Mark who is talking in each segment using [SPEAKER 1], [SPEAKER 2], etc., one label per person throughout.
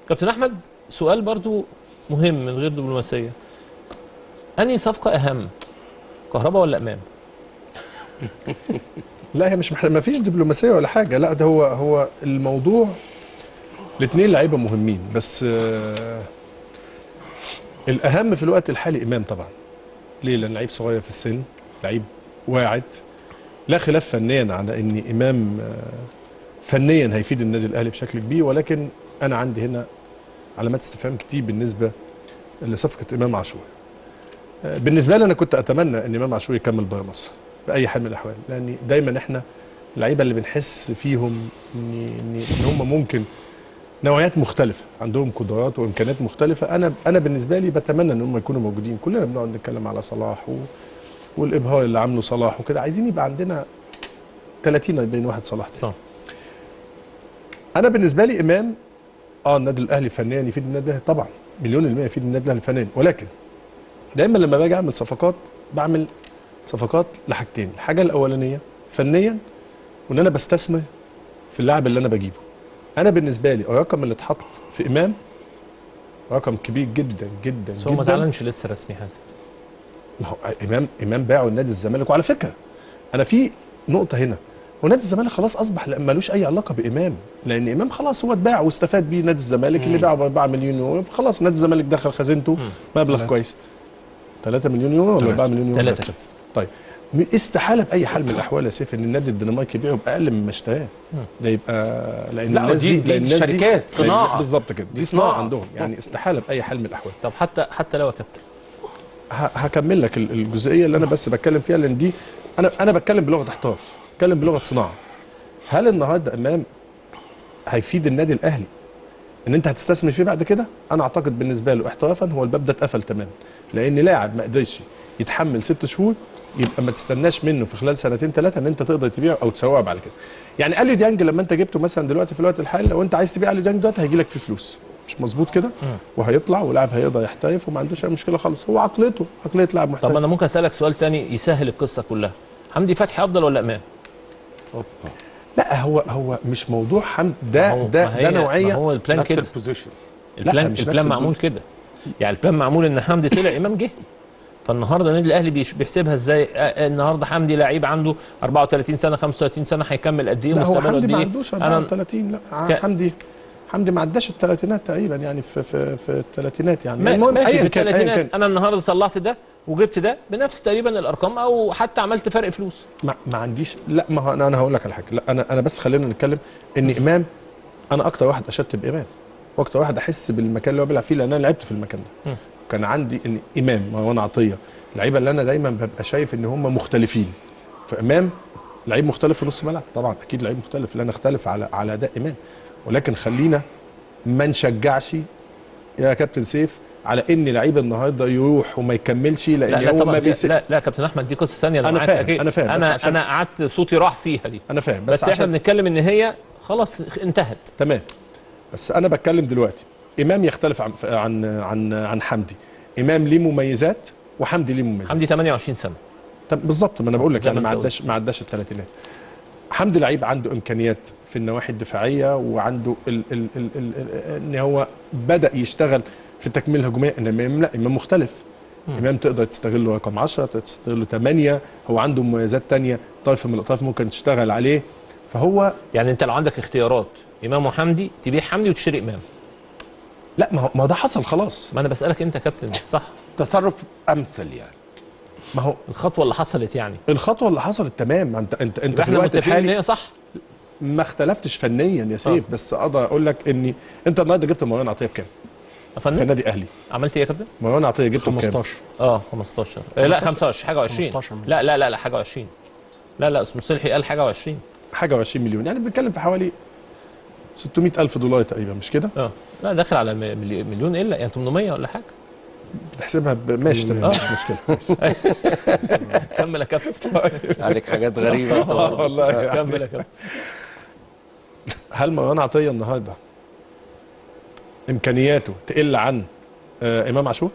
[SPEAKER 1] كابتن احمد سؤال برضو مهم من غير دبلوماسيه انهي صفقه اهم كهرباء ولا امام
[SPEAKER 2] لا هي مش محتاج ما فيش دبلوماسيه ولا حاجه لا ده هو هو الموضوع الاثنين لعيبه مهمين بس آه الاهم في الوقت الحالي امام طبعا ليه لان لعيب صغير في السن لعيب واعد لا خلاف فنيا على ان امام آه فنيا هيفيد النادي الاهلي بشكل كبير ولكن انا عندي هنا علامات استفهام كتير بالنسبه لصفقه امام عاشور آه، بالنسبه لي انا كنت اتمنى ان امام عاشور يكمل بره مصر باي حال من الاحوال لان دايما احنا اللعيبه اللي بنحس فيهم ان ان إن هم ممكن نوعيات مختلفه عندهم قدرات وامكانيات مختلفه انا انا بالنسبه لي بتمنى ان هم يكونوا موجودين كلنا بنقعد نتكلم على صلاح و... والابهار اللي عامله صلاح وكده عايزين يبقى عندنا 30 بين واحد صلاح
[SPEAKER 1] صح
[SPEAKER 2] انا بالنسبه لي امام اه النادي الاهلي فنيا يفيد النادي الاهلي طبعا مليون المية يفيد النادي الاهلي فنيا ولكن دايما لما باجي اعمل صفقات بعمل صفقات لحاجتين الحاجه الاولانيه فنيا وان انا بستثمر في اللاعب اللي انا بجيبه انا بالنسبه لي الرقم اللي اتحط في امام رقم كبير جدا جدا
[SPEAKER 1] بس هو ما
[SPEAKER 2] جدا
[SPEAKER 1] تعلنش لسه رسمي حاجه
[SPEAKER 2] ما هو امام امام باعه لنادي الزمالك وعلى فكره انا في نقطه هنا هو نادي الزمالك خلاص اصبح لا- ملوش اي علاقه بامام لان امام خلاص هو اتباع واستفاد بيه نادي الزمالك اللي باعه ب 4 مليون يورو خلاص نادي الزمالك دخل خزينته مبلغ
[SPEAKER 3] تلاتة.
[SPEAKER 2] كويس 3 مليون يورو ولا
[SPEAKER 3] تلاتة.
[SPEAKER 2] 4 مليون يورو
[SPEAKER 1] تلاتة.
[SPEAKER 2] تلاتة. طيب م- استحاله باي حال من الاحوال يا سيف ان النادي الدنماركي يبيعه باقل مما اشتراه ده يبقى لان
[SPEAKER 4] لا،
[SPEAKER 2] الناس
[SPEAKER 4] دي-
[SPEAKER 2] دي,
[SPEAKER 4] دي
[SPEAKER 2] لان الناس
[SPEAKER 4] شركات،
[SPEAKER 2] دي
[SPEAKER 4] صناعة.
[SPEAKER 2] بالظبط كده دي
[SPEAKER 4] دي
[SPEAKER 2] صناعه
[SPEAKER 4] صناعة.
[SPEAKER 2] عندهم يعني استحاله باي حال من الاحوال
[SPEAKER 1] طب حتى حتى لو يا كابتن
[SPEAKER 2] ه- هكمل لك ال- الجزئيه اللي انا بس بتكلم فيها لان دي انا انا بتكلم بلغه احتراف بتكلم بلغه صناعه هل النهارده امام هيفيد النادي الاهلي ان انت هتستثمر فيه بعد كده انا اعتقد بالنسبه له احترافا هو الباب ده اتقفل تماما لان لاعب ما قدرش يتحمل ست شهور يبقى ما تستناش منه في خلال سنتين ثلاثه ان انت تقدر تبيعه او تسوقه بعد كده يعني اليو ديانج لما انت جبته مثلا دلوقتي في الوقت الحالي لو انت عايز تبيع اليو ديانج دلوقتي هيجي لك فيه فلوس مش مظبوط كده وهيطلع ولاعب هيقدر يحترف وما عندوش اي مشكله خالص هو عقليته عقليه لاعب محترف
[SPEAKER 1] طب انا ممكن اسالك سؤال تاني يسهل القصه كلها حمدي فتحي افضل ولا امام
[SPEAKER 2] لا هو هو مش موضوع حمد ده
[SPEAKER 1] ما هو-
[SPEAKER 2] ده
[SPEAKER 1] ما هي-
[SPEAKER 2] ده
[SPEAKER 1] ما
[SPEAKER 2] نوعيه
[SPEAKER 1] هو البلان
[SPEAKER 4] نفس
[SPEAKER 1] كده
[SPEAKER 4] البوزيشن
[SPEAKER 1] البلان
[SPEAKER 2] مش نفس
[SPEAKER 1] البلان
[SPEAKER 2] البلان.
[SPEAKER 1] معمول كده يعني البلان معمول ان حمدي طلع امام جه فالنهارده النادي الاهلي بيش- بيحسبها ازاي آه، آه، النهارده حمدي لعيب عنده 34 سنه 35 سنه هيكمل قد ايه
[SPEAKER 2] لا هو
[SPEAKER 1] مستقبله
[SPEAKER 2] حمدي
[SPEAKER 1] قد
[SPEAKER 2] ما
[SPEAKER 1] ايه
[SPEAKER 2] عندوش
[SPEAKER 1] انا
[SPEAKER 2] 34 لا ع-
[SPEAKER 1] ك-
[SPEAKER 2] حمدي حمدي ما عداش الثلاثينات تقريبا يعني في في في الثلاثينات يعني
[SPEAKER 1] ما-
[SPEAKER 2] المهم
[SPEAKER 1] ماشي في
[SPEAKER 2] ايا كان ايا كان
[SPEAKER 1] الثلاثينات انا النهارده طلعت ده وجبت ده بنفس تقريبا الارقام او حتى عملت فرق فلوس
[SPEAKER 2] ما, ما عنديش لا ما هو انا انا هقول لك على حاجه لا انا انا بس خلينا نتكلم ان امام انا اكتر واحد اشدت بامام واكتر واحد احس بالمكان اللي هو بيلعب فيه لان انا لعبت في المكان ده
[SPEAKER 1] م.
[SPEAKER 2] كان عندي ان امام مروان عطيه اللعيبه اللي انا دايما ببقى شايف ان هم مختلفين فامام لعيب مختلف في نص ملعب طبعا اكيد لعيب مختلف لان اختلف على على اداء امام ولكن خلينا ما نشجعش يا كابتن سيف على ان لعيب النهارده يروح وما يكملش لان
[SPEAKER 1] لا لا
[SPEAKER 2] هو
[SPEAKER 1] طبعا
[SPEAKER 2] ما
[SPEAKER 1] لا,
[SPEAKER 2] بيس...
[SPEAKER 1] لا لا كابتن احمد دي قصه ثانيه
[SPEAKER 2] أنا
[SPEAKER 1] معاك
[SPEAKER 2] فاهم،
[SPEAKER 1] أكيد.
[SPEAKER 2] أنا فاهم، بس
[SPEAKER 1] انا
[SPEAKER 2] عشان-
[SPEAKER 1] انا قعدت صوتي راح فيها دي
[SPEAKER 2] انا فاهم
[SPEAKER 1] بس,
[SPEAKER 2] بس,
[SPEAKER 1] احنا
[SPEAKER 2] عشان
[SPEAKER 1] بنتكلم ان هي خلاص انتهت
[SPEAKER 2] تمام بس انا بتكلم دلوقتي امام يختلف عن عن عن, عن حمدي امام ليه مميزات وحمدي ليه مميزات
[SPEAKER 1] حمدي 28 سنه
[SPEAKER 2] طب بالظبط ما انا بقول لك
[SPEAKER 1] زي
[SPEAKER 2] يعني
[SPEAKER 1] ما
[SPEAKER 2] ما
[SPEAKER 1] أنت
[SPEAKER 2] عداش
[SPEAKER 1] قلت.
[SPEAKER 2] ما عداش الثلاثينات حمدي لعيب عنده امكانيات في النواحي الدفاعيه وعنده ال ال ال ال ال ان هو بدا يشتغل في التكمله الهجوميه انما امام لا امام مختلف امام تقدر تستغله رقم 10 تستغله 8 هو عنده مميزات تانية طرف من الاطراف ممكن تشتغل عليه فهو
[SPEAKER 1] يعني انت لو عندك اختيارات امام وحمدي تبيع حمدي وتشتري امام
[SPEAKER 2] لا ما هو ما هو ده حصل خلاص
[SPEAKER 1] ما انا بسالك انت يا كابتن صح
[SPEAKER 4] تصرف امثل يعني
[SPEAKER 2] ما هو
[SPEAKER 1] الخطوه اللي حصلت يعني
[SPEAKER 2] الخطوه اللي حصلت تمام ما انت انت انت
[SPEAKER 1] يبقى
[SPEAKER 2] في
[SPEAKER 1] احنا
[SPEAKER 2] الوقت
[SPEAKER 1] متفقين ان
[SPEAKER 2] الحالي
[SPEAKER 1] هي صح
[SPEAKER 2] ما اختلفتش فنيا يا سيف
[SPEAKER 1] آه.
[SPEAKER 2] بس اقدر اقول لك اني انت النهارده جبت مروان عطيه بكام؟
[SPEAKER 1] يا
[SPEAKER 2] في
[SPEAKER 1] فندم
[SPEAKER 2] نادي اهلي
[SPEAKER 1] عملت ايه يا كابتن
[SPEAKER 2] مروان عطيه جبته بكام؟
[SPEAKER 3] 15
[SPEAKER 1] اه 15 آه لا 25 حاجه و20
[SPEAKER 3] 15 مليون.
[SPEAKER 1] لا لا لا لا حاجه و20 لا لا اسمه صلحي قال حاجه و20
[SPEAKER 2] حاجه و20 مليون يعني بنتكلم في حوالي 600 الف دولار تقريبا مش كده؟
[SPEAKER 1] اه لا داخل على م- ملي- مليون الا يعني 800 ولا حاجه
[SPEAKER 2] بتحسبها ب- ماشي تمام
[SPEAKER 1] آه.
[SPEAKER 2] مش مشكله
[SPEAKER 1] كمل يا كابتن
[SPEAKER 4] عليك حاجات غريبه أنت برضه.
[SPEAKER 2] والله
[SPEAKER 1] كمل يا كابتن
[SPEAKER 2] هل مروان عطيه النهارده امكانياته تقل عن آه امام عاشور؟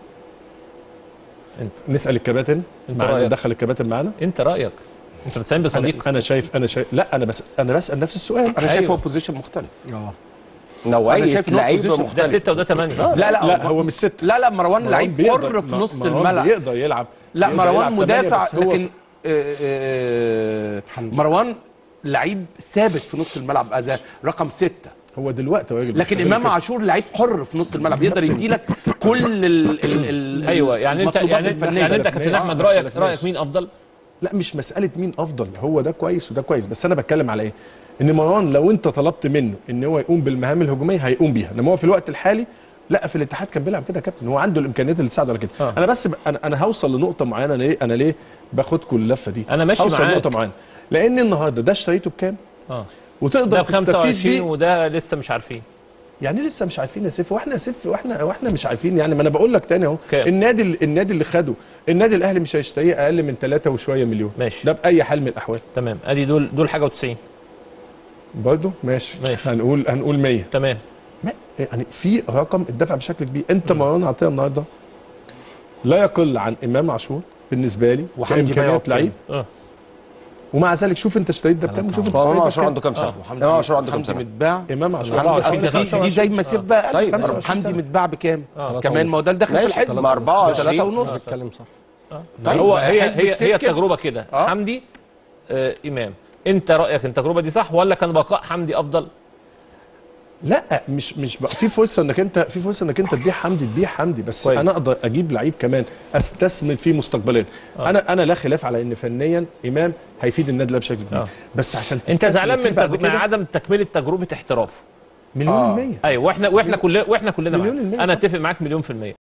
[SPEAKER 1] انت
[SPEAKER 2] نسال الكباتن
[SPEAKER 1] انت
[SPEAKER 2] معانا
[SPEAKER 1] رأيك؟
[SPEAKER 2] ندخل الكباتن معانا
[SPEAKER 1] انت رايك انت بتسالني
[SPEAKER 2] انا
[SPEAKER 1] بصديق
[SPEAKER 2] انا شايف انا شايف لا انا بس انا بسال نفس السؤال
[SPEAKER 4] انا شايف
[SPEAKER 1] أيوة.
[SPEAKER 4] هو بوزيشن مختلف
[SPEAKER 3] اه
[SPEAKER 4] نوعية
[SPEAKER 3] أنا شايف إن هو
[SPEAKER 4] لعيبة
[SPEAKER 3] position.
[SPEAKER 1] ده
[SPEAKER 4] مختلفة
[SPEAKER 1] ستة وده ثمانية
[SPEAKER 3] لا لا
[SPEAKER 2] لا هو مش ست
[SPEAKER 3] لا لا مروان
[SPEAKER 2] مروان
[SPEAKER 3] لعيب
[SPEAKER 2] بيقدر-
[SPEAKER 3] حر في
[SPEAKER 2] م-
[SPEAKER 3] نص
[SPEAKER 2] مروان
[SPEAKER 3] الملعب
[SPEAKER 2] بيقدر يلعب
[SPEAKER 3] لا
[SPEAKER 2] بيقدر
[SPEAKER 3] مروان
[SPEAKER 2] يلعب تمانية،
[SPEAKER 3] مدافع
[SPEAKER 2] بس هو
[SPEAKER 3] لكن آه، آه، آه، مروان لعيب ثابت في نص الملعب أزا رقم ستة
[SPEAKER 2] هو دلوقتي هو راجل
[SPEAKER 3] لكن
[SPEAKER 2] بيستغل
[SPEAKER 3] امام
[SPEAKER 2] كده.
[SPEAKER 3] عاشور لعيب حر في نص الملعب يقدر يديلك كل ال ال ال
[SPEAKER 1] ايوه يعني انت
[SPEAKER 3] المطلوبات
[SPEAKER 1] يعني,
[SPEAKER 3] الفنية.
[SPEAKER 1] يعني انت كابتن
[SPEAKER 2] آه،
[SPEAKER 1] احمد
[SPEAKER 2] ما
[SPEAKER 1] رايك
[SPEAKER 2] اختلفناش.
[SPEAKER 1] رايك مين افضل؟
[SPEAKER 2] لا مش مساله مين افضل هو ده كويس وده كويس بس انا بتكلم على ايه ان مروان لو انت طلبت منه ان هو يقوم بالمهام الهجوميه هيقوم بيها انما هو في الوقت الحالي لا في الاتحاد كان بيلعب كده يا كابتن هو عنده الامكانيات اللي تساعده على كده
[SPEAKER 1] آه.
[SPEAKER 2] انا بس ب... انا انا هوصل لنقطه معينه انا ليه انا ليه باخدكم اللفه دي
[SPEAKER 1] أنا ماشي
[SPEAKER 2] هوصل
[SPEAKER 1] معاك.
[SPEAKER 2] لنقطه معينه لان النهارده ده اشتريته بكام
[SPEAKER 1] اه
[SPEAKER 2] وتقدر
[SPEAKER 1] ده ب
[SPEAKER 2] تستفيد
[SPEAKER 1] 25
[SPEAKER 2] بيه
[SPEAKER 1] وده لسه مش عارفين
[SPEAKER 2] يعني لسه مش عارفين يا سيف واحنا يا سيف واحنا واحنا مش عارفين يعني ما انا بقول لك تاني اهو
[SPEAKER 1] كام؟
[SPEAKER 2] النادي ال- النادي اللي خده النادي الاهلي مش هيشتريه اقل من 3 وشويه مليون
[SPEAKER 1] ماشي.
[SPEAKER 2] ده باي حال من الاحوال
[SPEAKER 1] تمام ادي دول دول حاجه و90
[SPEAKER 2] برضه ماشي.
[SPEAKER 1] ماشي.
[SPEAKER 2] هنقول هنقول 100
[SPEAKER 1] تمام
[SPEAKER 2] ما- يعني في رقم اتدفع بشكل كبير انت مروان عطيه النهارده لا يقل عن امام عاشور بالنسبه لي
[SPEAKER 3] وحمدي بقى
[SPEAKER 2] كامكانيات
[SPEAKER 3] يقعد
[SPEAKER 2] لعيب
[SPEAKER 1] اه
[SPEAKER 2] ومع ذلك شوف انت اشتريت ده بكام وشوف انت
[SPEAKER 4] هو امام
[SPEAKER 2] اشتريت
[SPEAKER 4] عاشور
[SPEAKER 2] ده
[SPEAKER 4] عنده
[SPEAKER 2] بكام
[SPEAKER 4] كام سنة؟
[SPEAKER 3] حمدي
[SPEAKER 4] امام عاشور عنده كام
[SPEAKER 3] حمدي
[SPEAKER 4] سنة؟
[SPEAKER 3] متباع
[SPEAKER 2] امام عاشور
[SPEAKER 1] 24
[SPEAKER 3] أصل
[SPEAKER 1] سنة.
[SPEAKER 3] دي, دي زي ما سيب بقى
[SPEAKER 4] طيب،
[SPEAKER 3] طيب
[SPEAKER 2] 25
[SPEAKER 3] حمدي
[SPEAKER 2] سنة.
[SPEAKER 3] متباع بكام؟
[SPEAKER 1] آه.
[SPEAKER 3] كمان ما هو ده اللي دخل في
[SPEAKER 4] ماشي
[SPEAKER 3] الحزب
[SPEAKER 4] ما 24
[SPEAKER 3] 3 ونص
[SPEAKER 5] بتكلم صح
[SPEAKER 3] طيب،
[SPEAKER 1] هو
[SPEAKER 3] ما
[SPEAKER 1] هي
[SPEAKER 3] حزب
[SPEAKER 1] هي
[SPEAKER 3] سيف
[SPEAKER 1] هي
[SPEAKER 3] كده.
[SPEAKER 1] التجربه كده
[SPEAKER 3] آه.
[SPEAKER 1] حمدي آه امام انت رايك التجربه دي صح ولا كان بقاء حمدي افضل؟
[SPEAKER 2] لا مش مش بقى في فرصه انك انت في فرصه انك انت تبيع حمدي تبيع حمدي بس
[SPEAKER 1] كويس.
[SPEAKER 2] انا اقدر اجيب لعيب كمان استثمر فيه مستقبليا آه. انا انا لا خلاف على ان فنيا امام هيفيد النادي ده بشكل كبير
[SPEAKER 1] آه.
[SPEAKER 2] آه. بس عشان
[SPEAKER 1] انت
[SPEAKER 2] تستثمر
[SPEAKER 1] زعلان
[SPEAKER 2] فيه
[SPEAKER 1] من
[SPEAKER 2] بعد
[SPEAKER 1] تج... مع
[SPEAKER 2] كده
[SPEAKER 1] عدم تكمله تجربه احترافه
[SPEAKER 2] مليون
[SPEAKER 3] آه.
[SPEAKER 2] المية
[SPEAKER 1] ايوه واحنا واحنا كلنا واحنا كلنا
[SPEAKER 2] مليون
[SPEAKER 1] معاك.
[SPEAKER 2] المية
[SPEAKER 1] انا
[SPEAKER 2] طبعا.
[SPEAKER 1] اتفق معاك مليون في الميه